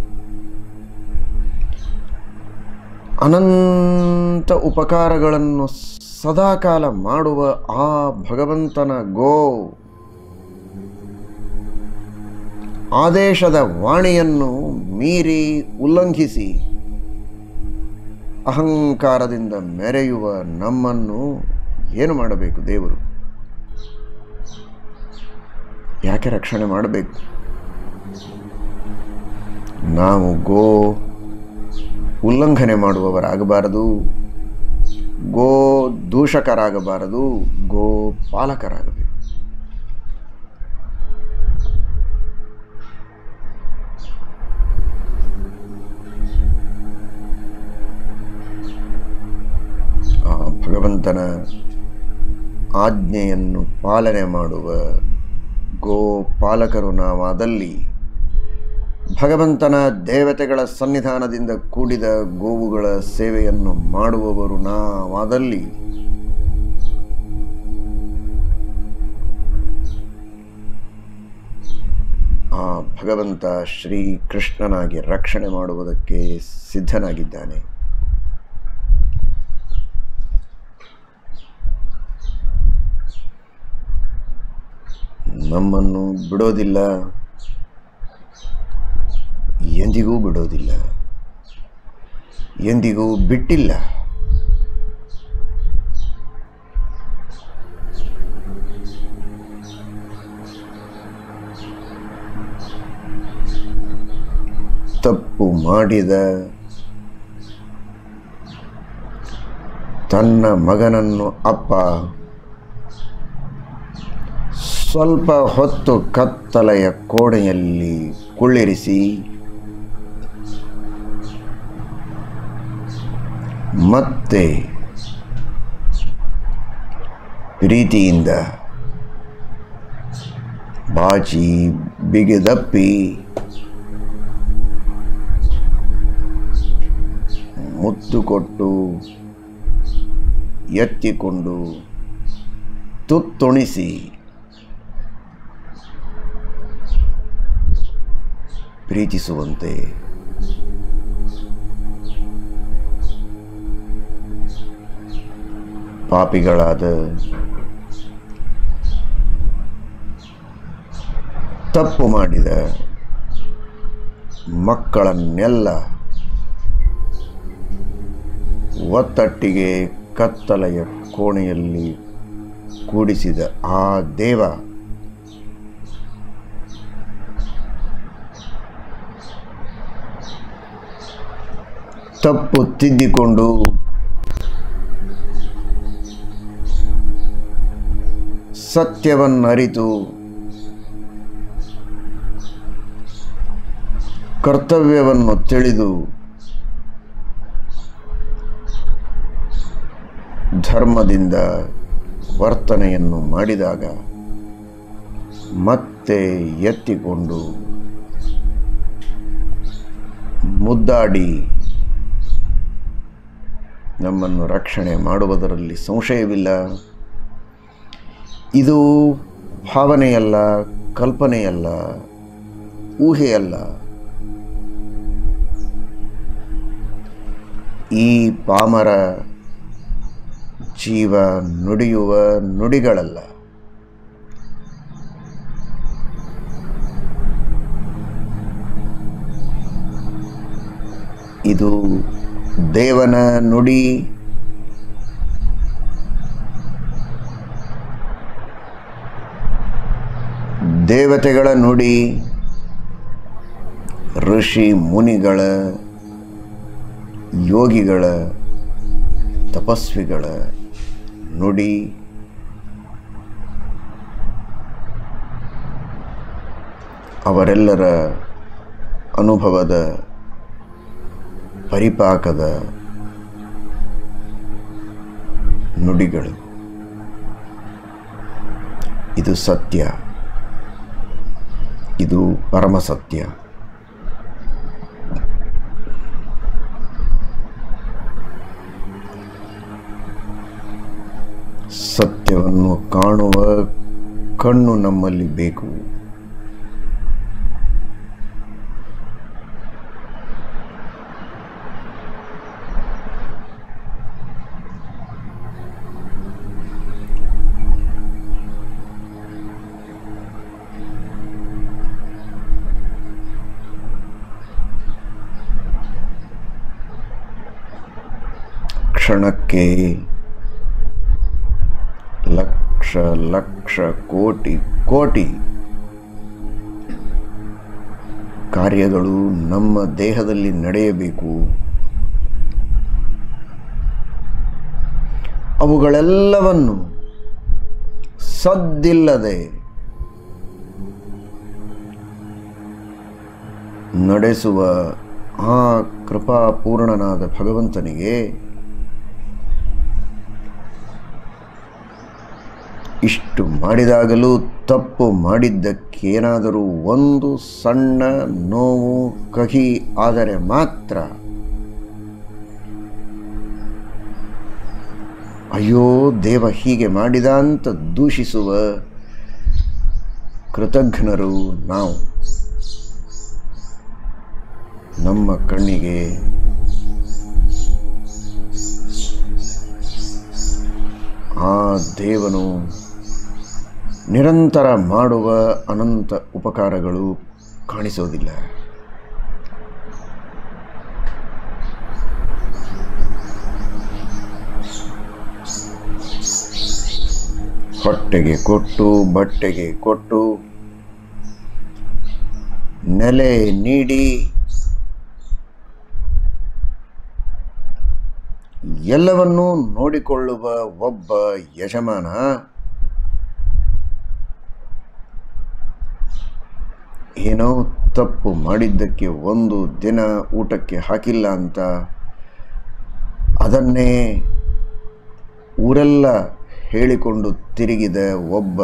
ಅನಂತ ಉಪಕಾರಗಳನ್ನು ಸದಾಕಾಲ ಮಾಡುವ ಆ ಭಗವಂತನ ಗೋ ಆದೇಶದ ವಾಣಿಯನ್ನು ಮೀರಿ ಉಲ್ಲಂಘಿಸಿ ಅಹಂಕಾರದಿಂದ ಮೆರೆಯುವ ನಮ್ಮನ್ನು ಏನು ಮಾಡಬೇಕು ದೇವರು ಯಾಕೆ ರಕ್ಷಣೆ ಮಾಡಬೇಕು ನಾವು ಗೋ ಉಲ್ಲಂಘನೆ ಮಾಡುವವರಾಗಬಾರದು ಗೋ ದೂಷಕರಾಗಬಾರದು ಗೋ ಪಾಲಕರಾಗಬೇಕು ಆ ಭಗವಂತನ ಆಜ್ಞೆಯನ್ನು ಪಾಲನೆ ಮಾಡುವ ಗೋ ಪಾಲಕರು ನಾವಾದಲ್ಲಿ ಭಗವಂತನ ದೇವತೆಗಳ ಸನ್ನಿಧಾನದಿಂದ ಕೂಡಿದ ಗೋವುಗಳ ಸೇವೆಯನ್ನು ಮಾಡುವವರು ನಾವಾದಲ್ಲಿ ಆ ಭಗವಂತ ಶ್ರೀ ಕೃಷ್ಣನಾಗಿ ರಕ್ಷಣೆ ಮಾಡುವುದಕ್ಕೆ ಸಿದ್ಧನಾಗಿದ್ದಾನೆ ನಮ್ಮನ್ನು ಬಿಡೋದಿಲ್ಲ ಎಂದಿಗೂ ಬಿಡೋದಿಲ್ಲ ಎಂದಿಗೂ ಬಿಟ್ಟಿಲ್ಲ ತಪ್ಪು ಮಾಡಿದ ತನ್ನ ಮಗನನ್ನು ಅಪ್ಪ ಸ್ವಲ್ಪ ಹೊತ್ತು ಕತ್ತಲೆಯ ಕೋಣೆಯಲ್ಲಿ ಕುಳ್ಳಿರಿಸಿ ಮತ್ತೆ ಪ್ರೀತಿಯಿಂದ ಬಾಚಿ ಬಿಗಿದಪ್ಪಿ ಮುತ್ತು ಕೊಟ್ಟು ಎತ್ತಿಕೊಂಡು ತುತ್ತುಣಿಸಿ ಪ್ರೀತಿಸುವಂತೆ ಪಾಪಿಗಳಾದ ತಪ್ಪು ಮಾಡಿದ ಮಕ್ಕಳನ್ನೆಲ್ಲ ಒತ್ತಟ್ಟಿಗೆ ಕತ್ತಲೆಯ ಕೋಣೆಯಲ್ಲಿ ಕೂಡಿಸಿದ ಆ ದೇವ ತಪ್ಪು ತಿದ್ದಿಕೊಂಡು ಸತ್ಯವನ್ನರಿತು ಕರ್ತವ್ಯವನ್ನು ತಿಳಿದು ಧರ್ಮದಿಂದ ವರ್ತನೆಯನ್ನು ಮಾಡಿದಾಗ ಮತ್ತೆ ಎತ್ತಿಕೊಂಡು ಮುದ್ದಾಡಿ ನಮ್ಮನ್ನು ರಕ್ಷಣೆ ಮಾಡುವುದರಲ್ಲಿ ಸಂಶಯವಿಲ್ಲ ಇದು ಭಾವನೆಯಲ್ಲ ಕಲ್ಪನೆಯಲ್ಲ ಊಹೆಯಲ್ಲ ಈ ಪಾಮರ ಜೀವ ನುಡಿಯುವ ನುಡಿಗಳಲ್ಲ ಇದು ದೇವನ ನುಡಿ ದೇವತೆಗಳ ನುಡಿ ಋಷಿ ಮುನಿಗಳ ಯೋಗಿಗಳ ತಪಸ್ವಿಗಳ ನುಡಿ ಅವರೆಲ್ಲರ ಅನುಭವದ ಪರಿಪಾಕದ ನುಡಿಗಳು ಇದು ಸತ್ಯ ಇದು ಪರಮ ಸತ್ಯ ಸತ್ಯವನ್ನು ಕಾಣುವ ಕಣ್ಣು ನಮ್ಮಲ್ಲಿ ಬೇಕು ಕ್ಷಣಕ್ಕೆ ಲಕ್ಷ ಲಕ್ಷ ಕೋಟಿ ಕೋಟಿ ಕಾರ್ಯಗಳು ನಮ್ಮ ದೇಹದಲ್ಲಿ ನಡೆಯಬೇಕು ಅವುಗಳೆಲ್ಲವನ್ನು ಸದ್ದಿಲ್ಲದೆ ನಡೆಸುವ ಆ ಕೃಪಾಪೂರ್ಣನಾದ ಭಗವಂತನಿಗೆ ಇಷ್ಟು ಮಾಡಿದಾಗಲೂ ತಪ್ಪು ಮಾಡಿದ್ದಕ್ಕೇನಾದರೂ ಒಂದು ಸಣ್ಣ ನೋವು ಕಹಿ ಆದರೆ ಮಾತ್ರ ಅಯ್ಯೋ ದೇವ ಹೀಗೆ ಮಾಡಿದ ಅಂತ ದೂಷಿಸುವ ಕೃತಜ್ಞರು ನಾವು ನಮ್ಮ ಕಣ್ಣಿಗೆ ಆ ದೇವನು ನಿರಂತರ ಮಾಡುವ ಅನಂತ ಉಪಕಾರಗಳು ಕಾಣಿಸೋದಿಲ್ಲ ಹೊಟ್ಟೆಗೆ ಕೊಟ್ಟು ಬಟ್ಟೆಗೆ ಕೊಟ್ಟು ನೆಲೆ ನೀಡಿ ಎಲ್ಲವನ್ನೂ ನೋಡಿಕೊಳ್ಳುವ ಒಬ್ಬ ಯಜಮಾನ ಏನೋ ತಪ್ಪು ಮಾಡಿದ್ದಕ್ಕೆ ಒಂದು ದಿನ ಊಟಕ್ಕೆ ಹಾಕಿಲ್ಲ ಅಂತ ಅದನ್ನೇ ಊರೆಲ್ಲ ಹೇಳಿಕೊಂಡು ತಿರುಗಿದ ಒಬ್ಬ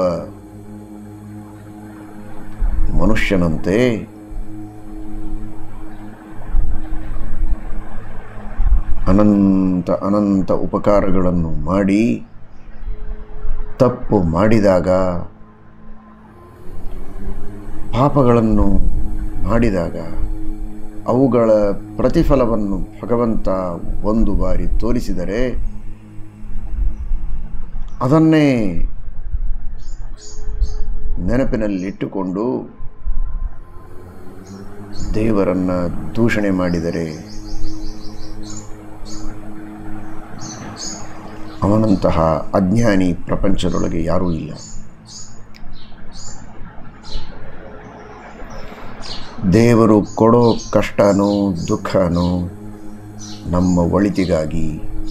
ಮನುಷ್ಯನಂತೆ ಅನಂತ ಅನಂತ ಉಪಕಾರಗಳನ್ನು ಮಾಡಿ ತಪ್ಪು ಮಾಡಿದಾಗ ಪಾಪಗಳನ್ನು ಮಾಡಿದಾಗ ಅವುಗಳ ಪ್ರತಿಫಲವನ್ನು ಭಗವಂತ ಒಂದು ಬಾರಿ ತೋರಿಸಿದರೆ ಅದನ್ನೇ ನೆನಪಿನಲ್ಲಿಟ್ಟುಕೊಂಡು ದೇವರನ್ನು ದೂಷಣೆ ಮಾಡಿದರೆ ಅವನಂತಹ ಅಜ್ಞಾನಿ ಪ್ರಪಂಚದೊಳಗೆ ಯಾರೂ ಇಲ್ಲ ದೇವರು ಕೊಡೋ ಕಷ್ಟನೋ ದುಃಖನೋ ನಮ್ಮ ಒಳಿತಿಗಾಗಿ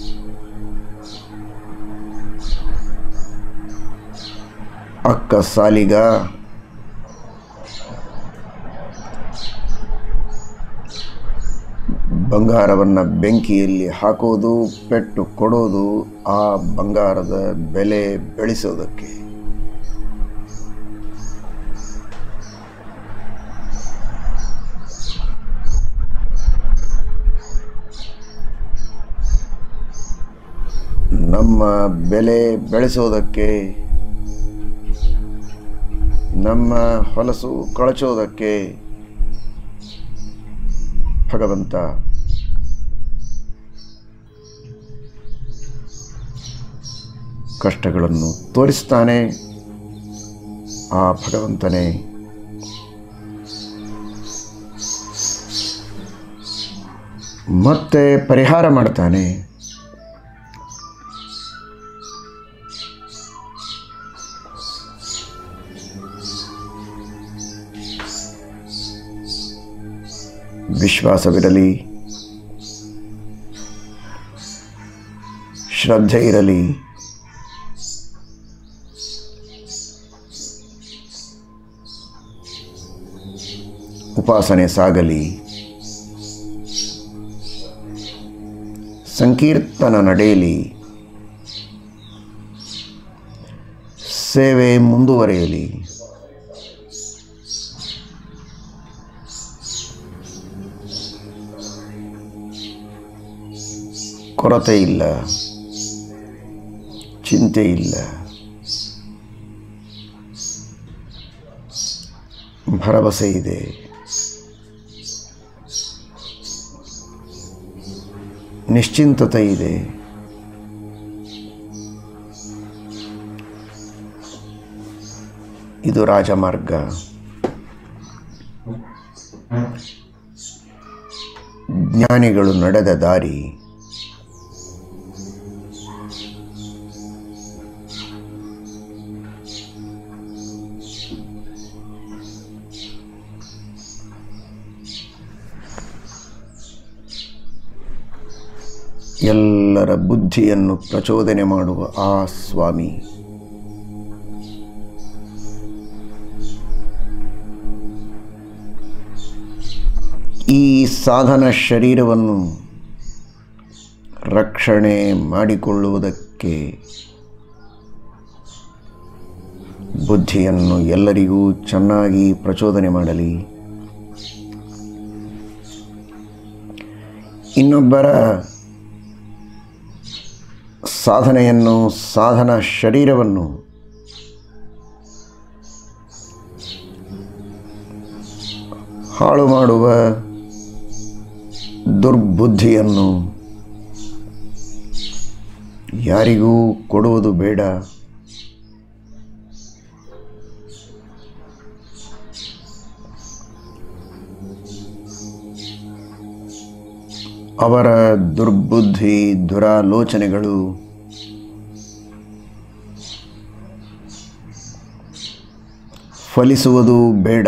ಅಕ್ಕ ಸಾಲಿಗ ಬಂಗಾರವನ್ನು ಬೆಂಕಿಯಲ್ಲಿ ಹಾಕೋದು ಪೆಟ್ಟು ಕೊಡೋದು ಆ ಬಂಗಾರದ ಬೆಲೆ ಬೆಳೆಸೋದಕ್ಕೆ ನಮ್ಮ ಬೆಲೆ ಬೆಳೆಸೋದಕ್ಕೆ ನಮ್ಮ ಹೊಲಸು ಕಳಚೋದಕ್ಕೆ ಭಗವಂತ ಕಷ್ಟಗಳನ್ನು ತೋರಿಸ್ತಾನೆ ಆ ಭಗವಂತನೇ ಮತ್ತೆ ಪರಿಹಾರ ಮಾಡ್ತಾನೆ ವಿಶ್ವಾಸವಿರಲಿ ಶ್ರದ್ಧೆ ಇರಲಿ ಉಪಾಸನೆ ಸಾಗಲಿ ಸಂಕೀರ್ತನ ನಡೆಯಲಿ ಸೇವೆ ಮುಂದುವರೆಯಲಿ ಕೊರತೆ ಇಲ್ಲ ಚಿಂತೆ ಇಲ್ಲ ಭರವಸೆ ಇದೆ ನಿಶ್ಚಿಂತತೆ ಇದೆ ಇದು ರಾಜಮಾರ್ಗ ಜ್ಞಾನಿಗಳು ನಡೆದ ದಾರಿ ಎಲ್ಲರ ಬುದ್ಧಿಯನ್ನು ಪ್ರಚೋದನೆ ಮಾಡುವ ಆ ಸ್ವಾಮಿ ಈ ಸಾಧನ ಶರೀರವನ್ನು ರಕ್ಷಣೆ ಮಾಡಿಕೊಳ್ಳುವುದಕ್ಕೆ ಬುದ್ಧಿಯನ್ನು ಎಲ್ಲರಿಗೂ ಚೆನ್ನಾಗಿ ಪ್ರಚೋದನೆ ಮಾಡಲಿ ಇನ್ನೊಬ್ಬರ ಸಾಧನೆಯನ್ನು ಸಾಧನ ಶರೀರವನ್ನು ಹಾಳು ಮಾಡುವ ದುರ್ಬುದ್ಧಿಯನ್ನು ಯಾರಿಗೂ ಕೊಡುವುದು ಬೇಡ ಅವರ ದುರ್ಬುದ್ಧಿ ದುರಾಲೋಚನೆಗಳು ಫಲಿಸುವುದು ಬೇಡ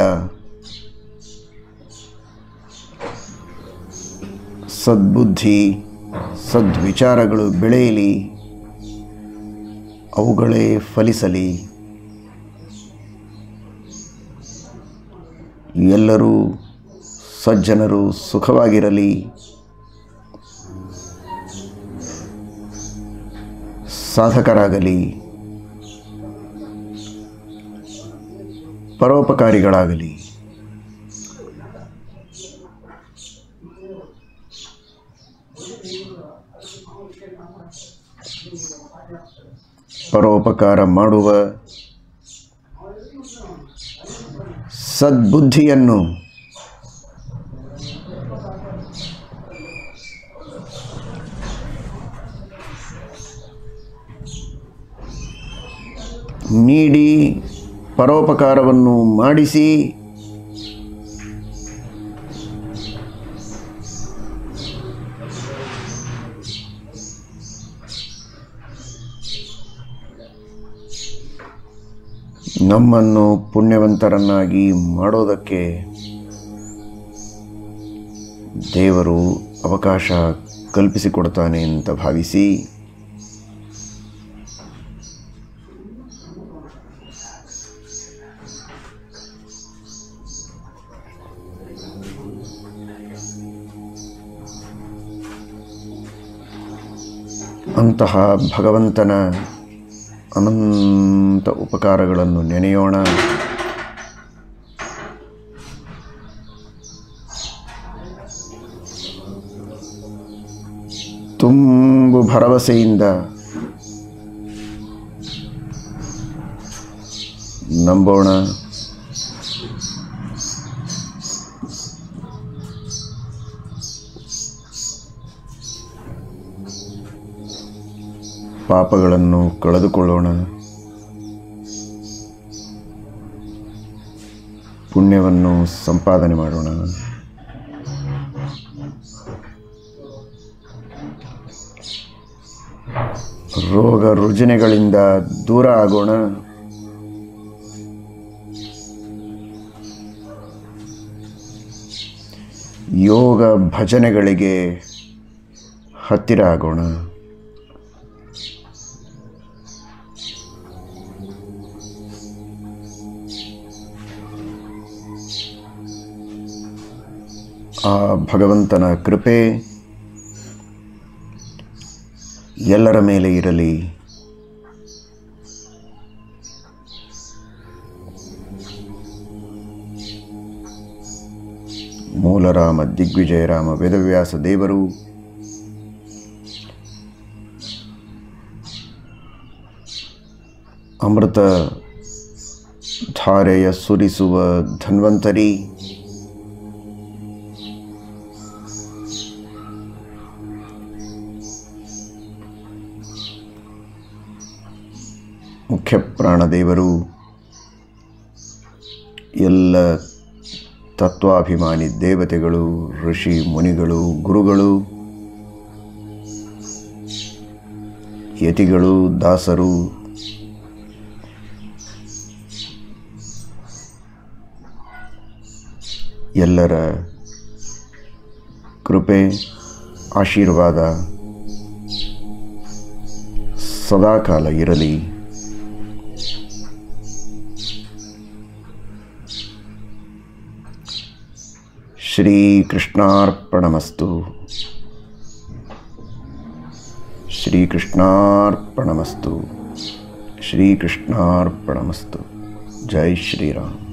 ಸದ್ಬುದ್ಧಿ ಸದ್ವಿಚಾರಗಳು ಬೆಳೆಯಲಿ ಅವುಗಳೇ ಫಲಿಸಲಿ ಎಲ್ಲರೂ ಸಜ್ಜನರು ಸುಖವಾಗಿರಲಿ ಸಾಧಕರಾಗಲಿ ಪರೋಪಕಾರಿಗಳಾಗಲಿ ಪರೋಪಕಾರ ಮಾಡುವ ಸದ್ಬುದ್ಧಿಯನ್ನು ನೀಡಿ ಪರೋಪಕಾರವನ್ನು ಮಾಡಿಸಿ ನಮ್ಮನ್ನು ಪುಣ್ಯವಂತರನ್ನಾಗಿ ಮಾಡೋದಕ್ಕೆ ದೇವರು ಅವಕಾಶ ಕಲ್ಪಿಸಿಕೊಡ್ತಾನೆ ಅಂತ ಭಾವಿಸಿ ಅಂತಹ ಭಗವಂತನ ಅನಂತ ಉಪಕಾರಗಳನ್ನು ನೆನೆಯೋಣ ತುಂಬು ಭರವಸೆಯಿಂದ ನಂಬೋಣ ಪಾಪಗಳನ್ನು ಕಳೆದುಕೊಳ್ಳೋಣ ಪುಣ್ಯವನ್ನು ಸಂಪಾದನೆ ಮಾಡೋಣ ರೋಗ ರುಜಿನಗಳಿಂದ ದೂರ ಆಗೋಣ ಯೋಗ ಭಜನೆಗಳಿಗೆ ಹತ್ತಿರ ಆಗೋಣ ಆ ಭಗವಂತನ ಕೃಪೆ ಎಲ್ಲರ ಮೇಲೆ ಇರಲಿ ಮೂಲರಾಮ ದಿಗ್ವಿಜಯರಾಮ ವೇದವ್ಯಾಸ ದೇವರು ಅಮೃತ ಧಾರೆಯ ಸುರಿಸುವ ಧನ್ವಂತರಿ ಮುಖ್ಯ ಪ್ರಾಣದೇವರು ಎಲ್ಲ ತತ್ವಾಭಿಮಾನಿ ದೇವತೆಗಳು ಋಷಿ ಮುನಿಗಳು ಗುರುಗಳು ಯತಿಗಳು ದಾಸರು ಎಲ್ಲರ ಕೃಪೆ ಆಶೀರ್ವಾದ ಸದಾಕಾಲ ಇರಲಿ ಶ್ರೀಕೃಷ್ಣಾರ್ಪಣಮಸ್ತು ಶ್ರೀಕೃಷ್ಣಾರ್ಪಣಮಸ್ತು ಶ್ರೀಕೃಷ್ಣಾರ್ಪಣಮಸ್ತು ಜೈ ಶ್ರೀರಾಮ್